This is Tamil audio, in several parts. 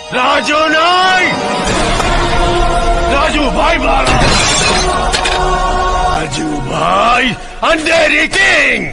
राजू नहीं राजू भाई मारा राजू भाई अंधेरी किंग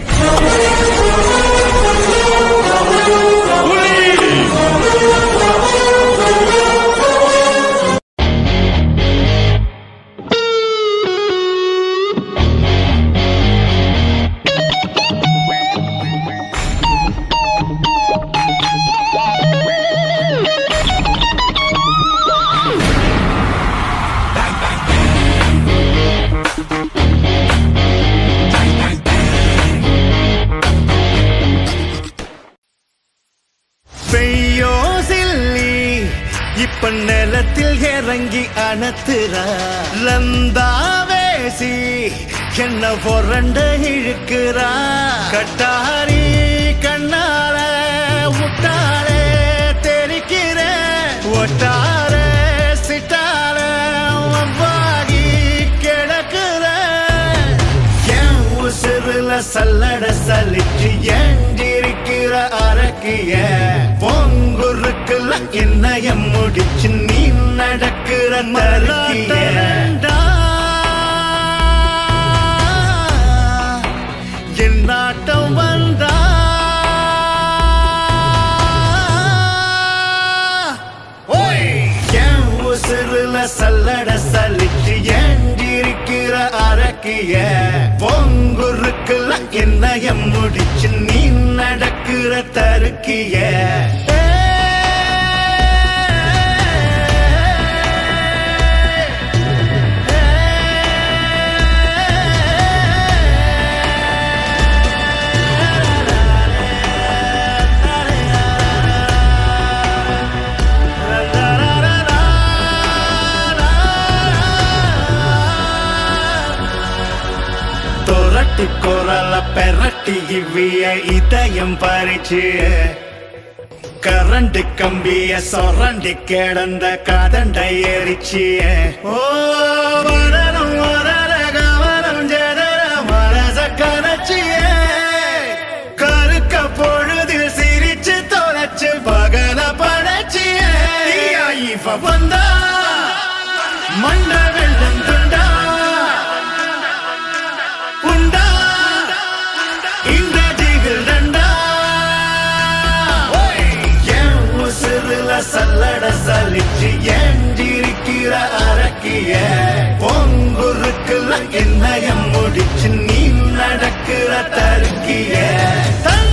பெய்யோ சில்லி இப்ப நிலத்தில் இறங்கி அணத்துறா லந்தாவேசி என்ன பொறண்ட இழுக்கிறா கட்டாரி கண்ணால முட்டாளே தெரிக்கிற ஒட்டார சிட்டால வவ்வாகி கிடக்குற என் உசுருல சல்லட சலிச்சு ஏண்டிருக்கிற அரக்கிய பொங்குருக்குல என்னைய முடிச்சு நீ நடக்கிற மரக்கிய என் நாட்டம் வந்தா ஓய் என் உசுருல சல்லட சலிச்சு ஏண்டிருக்கிற அரக்கிய பொங்குருக்குல என்னைய முடிச்சு நீ நடக்கிற தருக்கிய தொரட்டி குரல பெரட்டி இவ்விய இதயம் பறிச்சு கரண்டு கம்பிய சொரண்டி கிடந்த கதண்டை எரிச்சு ஓ வரணும் வரல கவனம் ஜெதர மனச கனச்சிய கருக்க பொழுதில் சிரிச்சு தொலைச்சு பகல படைச்சிய இவ வந்தா மண்ட வெள்ளம் துண்டா உண்டா இந்த ஜிகில் தண்டா என் உசுருல சல்லட சலிச்சு ஏஞ்சிருக்கிற அரக்கிய பொங்குருக்குல என்னைய முடிச்சு நீ நடக்கிற தருக்கிய தன்